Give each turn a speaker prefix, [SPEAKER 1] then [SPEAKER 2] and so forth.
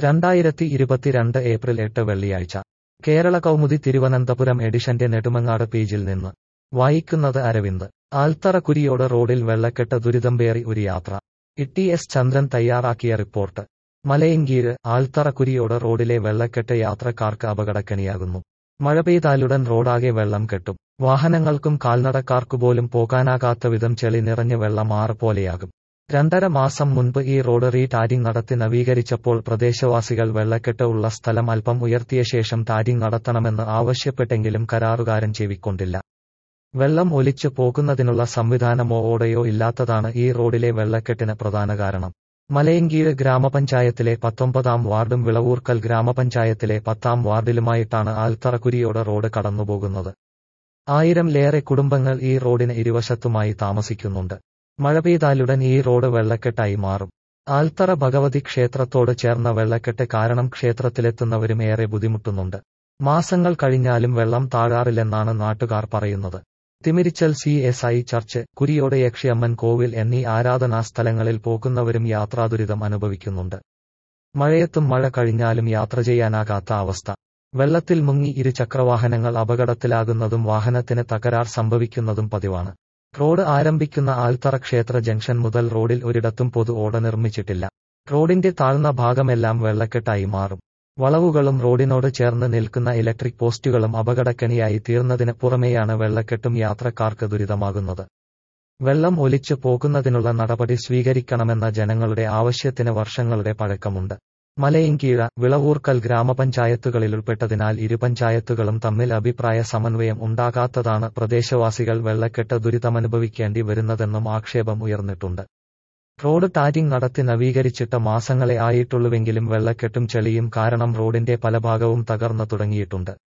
[SPEAKER 1] രണ്ടായിരത്തി ഇരുപത്തിരണ്ട് ഏപ്രിൽ എട്ട് വെള്ളിയാഴ്ച കേരള കൗമുദി തിരുവനന്തപുരം എഡിഷന്റെ നെടുമങ്ങാട് പേജിൽ നിന്ന് വായിക്കുന്നത് അരവിന്ദ് ആൽത്തറ കുരിയോട് റോഡിൽ വെള്ളക്കെട്ട് ദുരിതം പേറി ഒരു യാത്ര ഇട്ടി എസ് ചന്ദ്രൻ തയ്യാറാക്കിയ റിപ്പോർട്ട് മലയങ്കീഴ് ആൽത്തറ കുരിയോട് റോഡിലെ വെള്ളക്കെട്ട് യാത്രക്കാർക്ക് അപകടക്കണിയാകുന്നു മഴ പെയ്താലുടൻ റോഡാകെ വെള്ളം കെട്ടും വാഹനങ്ങൾക്കും കാൽനടക്കാർക്കുപോലും പോകാനാകാത്ത വിധം ചെളി നിറഞ്ഞ വെള്ളം ആറ് പോലെയാകും രണ്ടര മാസം മുൻപ് ഈ റോഡ് റീ ടാരിംഗ് നടത്തി നവീകരിച്ചപ്പോൾ പ്രദേശവാസികൾ വെള്ളക്കെട്ട് ഉള്ള സ്ഥലം അല്പം ഉയർത്തിയ ശേഷം ടാരിംഗ് നടത്തണമെന്ന് ആവശ്യപ്പെട്ടെങ്കിലും കരാറുകാരൻ ചെവിക്കൊണ്ടില്ല വെള്ളം ഒലിച്ചു പോകുന്നതിനുള്ള സംവിധാനമോ ഓടയോ ഇല്ലാത്തതാണ് ഈ റോഡിലെ വെള്ളക്കെട്ടിന് പ്രധാന കാരണം മലയങ്കീഴ് ഗ്രാമപഞ്ചായത്തിലെ പത്തൊമ്പതാം വാർഡും വിളവൂർക്കൽ ഗ്രാമപഞ്ചായത്തിലെ പത്താം വാർഡിലുമായിട്ടാണ് ആൽത്തറക്കുരിയോട് റോഡ് കടന്നുപോകുന്നത് ആയിരം ലേറെ കുടുംബങ്ങൾ ഈ റോഡിന് ഇരുവശത്തുമായി താമസിക്കുന്നുണ്ട് മഴ പെയ്താലുടൻ ഈ റോഡ് വെള്ളക്കെട്ടായി മാറും ആൽത്തറ ഭഗവതി ക്ഷേത്രത്തോട് ചേർന്ന വെള്ളക്കെട്ട് കാരണം ക്ഷേത്രത്തിലെത്തുന്നവരും ഏറെ ബുദ്ധിമുട്ടുന്നുണ്ട് മാസങ്ങൾ കഴിഞ്ഞാലും വെള്ളം താഴാറില്ലെന്നാണ് നാട്ടുകാർ പറയുന്നത് Thimirichal C S I church Kuriyodu Yakshiyamman കോവിൽ എന്നീ ആരാധനാ സ്ഥലങ്ങളിൽ പോകുന്നവരും യാത്രാദുരിതം അനുഭവിക്കുന്നുണ്ട് മഴയത്തും മഴ കഴിഞ്ഞാലും യാത്ര ചെയ്യാനാകാത്ത അവസ്ഥ വെള്ളത്തിൽ മുങ്ങി ഇരുചക്രവാഹനങ്ങൾ അപകടത്തിലാകുന്നതും വാഹനത്തിന് തകരാർ സംഭവിക്കുന്നതും പതിവാണ് റോഡ് ആരംഭിക്കുന്ന ആൽത്തറ ക്ഷേത്ര ജംഗ്ഷൻ മുതൽ റോഡിൽ ഒരിടത്തും പൊതു ഓട നിർമ്മിച്ചിട്ടില്ല റോഡിന്റെ താഴ്ന്ന ഭാഗമെല്ലാം വെള്ളക്കെട്ടായി മാറും വളവുകളും റോഡിനോട് ചേർന്ന് നിൽക്കുന്ന ഇലക്ട്രിക് പോസ്റ്റുകളും അപകടക്കണിയായി തീർന്നതിന് പുറമെയാണ് വെള്ളക്കെട്ടും യാത്രക്കാർക്ക് ദുരിതമാകുന്നത് വെള്ളം ഒലിച്ചു പോകുന്നതിനുള്ള നടപടി സ്വീകരിക്കണമെന്ന ജനങ്ങളുടെ ആവശ്യത്തിന് വർഷങ്ങളുടെ പഴക്കമുണ്ട് മലയങ്കീഴ വിളവൂർക്കൽ ഗ്രാമപഞ്ചായത്തുകളിൽ ഉൾപ്പെട്ടതിനാൽ ഇരു പഞ്ചായത്തുകളും തമ്മിൽ അഭിപ്രായ സമന്വയം ഉണ്ടാകാത്തതാണ് പ്രദേശവാസികൾ വെള്ളക്കെട്ട് ദുരിതമനുഭവിക്കേണ്ടി വരുന്നതെന്നും ആക്ഷേപം ഉയർന്നിട്ടുണ്ട് റോഡ് ടാരിംഗ് നടത്തി നവീകരിച്ചിട്ട് മാസങ്ങളെ ആയിട്ടുള്ളുവെങ്കിലും വെള്ളക്കെട്ടും ചെളിയും കാരണം റോഡിന്റെ പല ഭാഗവും തകർന്നു തുടങ്ങിയിട്ടുണ്ട്